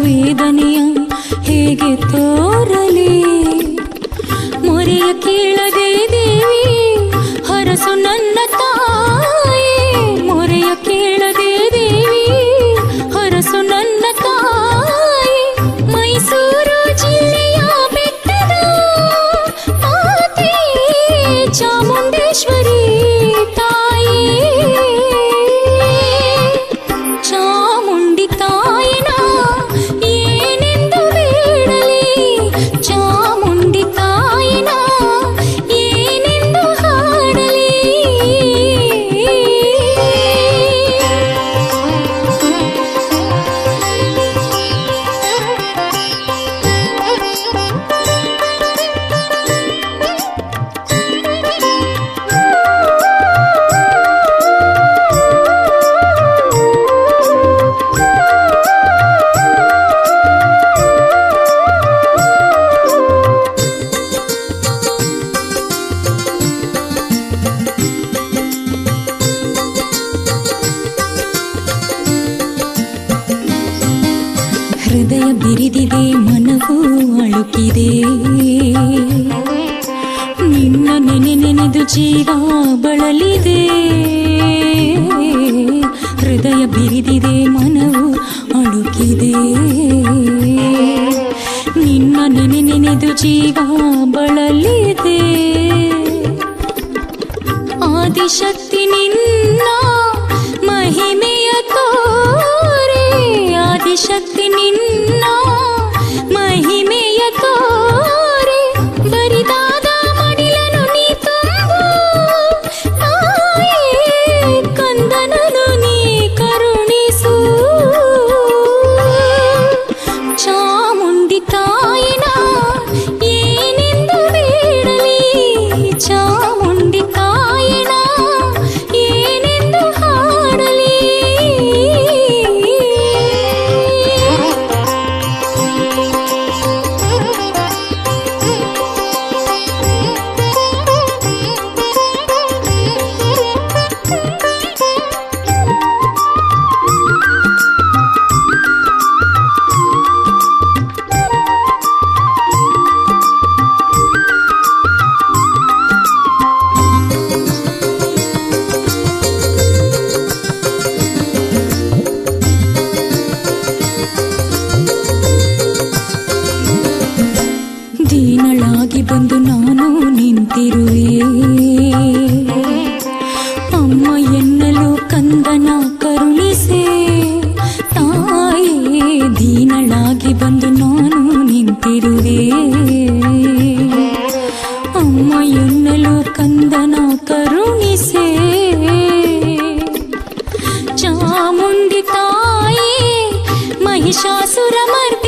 ವೇದನೆಯ ಹೇಗೆ ತೋರಲಿ ಮೊರೆಯ ಕೇಳದೆ ದೇವಿ ಹರಸು ನನ್ನ ತಾಯಿ ಮೊರೆಯ ಕೇಳದೆ ದೇವಿ ಹರಸು ನನ್ನ ತಾಯಿ ಮೈಸೂರು ಜಿಲ್ಲೆಯ ಬೆಟ್ಟದ ಮಾತೆ ಚಾಮುಂಡೇಶ್ವರಿ ತಾಯಿ ಚಾಮುಂಡಿ ತಾಯಿನ ಏನೆಂದು ಬೇಡಲಿ ಚಾಮುಂಡಿ ತಾಯಿನ ಏನೆಂದು ಹಾಡಲಿ ಹೃದಯ ಬಿರಿದಿದೆ ಮನವು ಅಳುಕಿದೆ ನಿನ್ನ ನೆನೆ ನೆನೆದು ಜೀವ ಬಳಲಿದೆ ಹೃದಯ ಬಿರಿದಿದೆ ಮನವು ಅಳುಕಿದೆ ನಿನ್ನ ನೆನೆ ನೆನೆದು ಜೀವ ಬಳಲಿದೆ ಆದಿಶಕ್ತಿ ನಿನ್ನ ಮಹಿಮೆಯ ತೋರೆ ಆದಿಶಕ್ತಿ ನಿನ್ನ ಮಹಿಮೆಯ ತೋರೆ ಬರಿದಾದ ಮಡಿಲನು ನೀ ತುಂಬು ತಾಯೇ ಕಂದನನು ನೀ ಕರುಣಿಸು ಚಾಮುಂಡಿ ತಾಯಿನ ಏನೆಂದು ಬೇಡಲಿ ಚಾಮುಂಡಿ ತಾಯಿನ ಏನೆಂದು ಹಾಡಲಿ ದೀನಳಾಗಿ ಬಂದು ನಾನು ನಿಂತಿರುವೆ ಅಮ್ಮ ಎನ್ನಲು ಕಂದನ ಕರುಣಿಸೆ ತಾಯೇ ದೀನಳಾಗಿ ಬಂದು ನಾನು ನಿಂತಿರುವೆ ಅಮ್ಮ ಎನ್ನಲು ಕಂದನ ಕರುಣಿಸೆ ಚಾಮುಂಡಿ ತಾಯಿ ಮಹಿಷಾಸುರ ಮರ್ದ